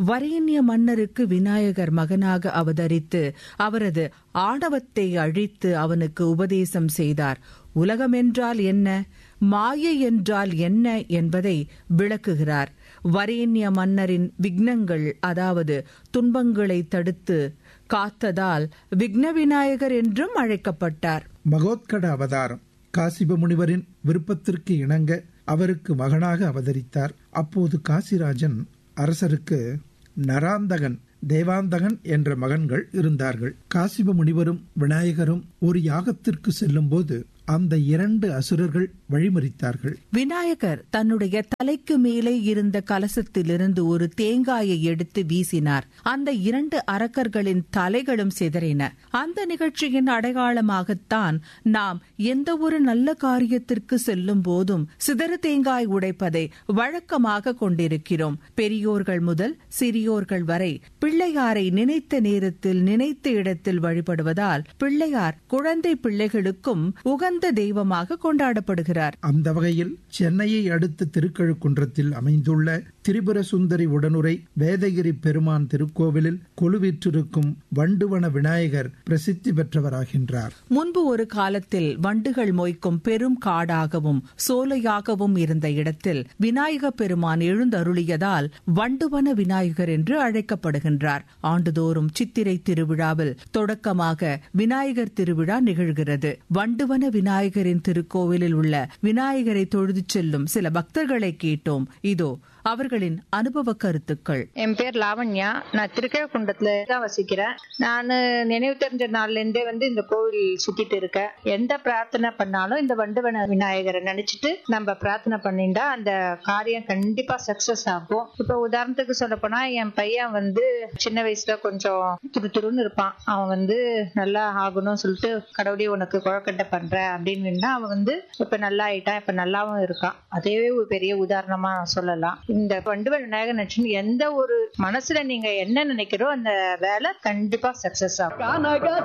வரேண்ய மன்னருக்கு விநாயகர் மகனாக அவதரித்து அவரது ஆணவத்தை அழித்து அவனுக்கு உபதேசம் செய்தார் உலகம் என்றால் என்ன மாயை என்றால் என்ன என்பதை விளக்குகிறார் வரேண்ய மன்னரின் விக்னங்கள் அதாவது துன்பங்களை தடுத்து காத்ததால் விக்ன விநாயகர் என்றும் அழைக்கப்பட்டார் மகோத்கட அவதாரம் காசிப முனிவரின் விருப்பத்திற்கு இணங்க அவருக்கு மகனாக அவதரித்தார் அப்போது காசிராஜன் அரசருக்கு நராந்தகன் தேவாந்தகன் என்ற மகன்கள் இருந்தார்கள் காசிப முனிவரும் விநாயகரும் ஒரு யாகத்திற்கு செல்லும்போது அந்த இரண்டு அசுரர்கள் வழிமறித்தார்கள் விநாயகர் தன்னுடைய தலைக்கு மேலே இருந்த கலசத்திலிருந்து ஒரு தேங்காயை எடுத்து வீசினார் அந்த இரண்டு அரக்கர்களின் தலைகளும் சிதறின அந்த நிகழ்ச்சியின் அடையாளமாகத்தான் நாம் எந்த ஒரு நல்ல காரியத்திற்கு செல்லும் போதும் சிதறு தேங்காய் உடைப்பதை வழக்கமாக கொண்டிருக்கிறோம் பெரியோர்கள் முதல் சிறியோர்கள் வரை பிள்ளையாரை நினைத்த நேரத்தில் நினைத்த இடத்தில் வழிபடுவதால் பிள்ளையார் குழந்தை பிள்ளைகளுக்கும் உகந்த தெய்வமாக கொண்டாடப்படுகிறார் அந்த வகையில் சென்னையை அடுத்த திருக்கழுக்குன்றத்தில் அமைந்துள்ள திரிபுர சுந்தரி உடனுரை வேதகிரி பெருமான் திருக்கோவிலில் கொலுவிற்றிருக்கும் வண்டுவன விநாயகர் பிரசித்தி பெற்றவராகின்றார் முன்பு ஒரு காலத்தில் வண்டுகள் மொய்க்கும் பெரும் காடாகவும் சோலையாகவும் இருந்த இடத்தில் விநாயக பெருமான் எழுந்தருளியதால் வண்டுவன விநாயகர் என்று அழைக்கப்படுகின்றார் ஆண்டுதோறும் சித்திரை திருவிழாவில் தொடக்கமாக விநாயகர் திருவிழா நிகழ்கிறது வண்டுவன விநாயகரின் திருக்கோவிலில் உள்ள விநாயகரை தொழுது செல்லும் சில பக்தர்களை கேட்டோம் இதோ அவர்களின் அனுபவ கருத்துக்கள் என் பேர் லாவண்யா நான் திருக்கழக்குண்டத்துல தான் வசிக்கிறேன் நான் நினைவு தெரிஞ்ச நாள்ல இருந்தே வந்து இந்த கோவில் சுத்திட்டு இருக்கேன் எந்த பிரார்த்தனை பண்ணாலும் இந்த வண்டுவன விநாயகரை நினைச்சிட்டு நம்ம பிரார்த்தனை பண்ணிட்டா அந்த காரியம் கண்டிப்பா சக்சஸ் ஆகும் இப்ப உதாரணத்துக்கு சொல்ல போனா என் பையன் வந்து சின்ன வயசுல கொஞ்சம் துரு துருன்னு இருப்பான் அவன் வந்து நல்லா ஆகணும்னு சொல்லிட்டு கடவுளே உனக்கு குழக்கட்டை பண்றேன் அப்படின்னு அவன் வந்து இப்ப நல்லா ஆயிட்டான் இப்ப நல்லாவும் இருக்கான் அதே ஒரு பெரிய உதாரணமா சொல்லலாம் இந்த வண்டுவன் விநாயகர் நட்சன் எந்த ஒரு மனசுல நீங்க என்ன நினைக்கிறோ அந்த வேலை கண்டிப்பா சக்சஸ் ஆகும் கனக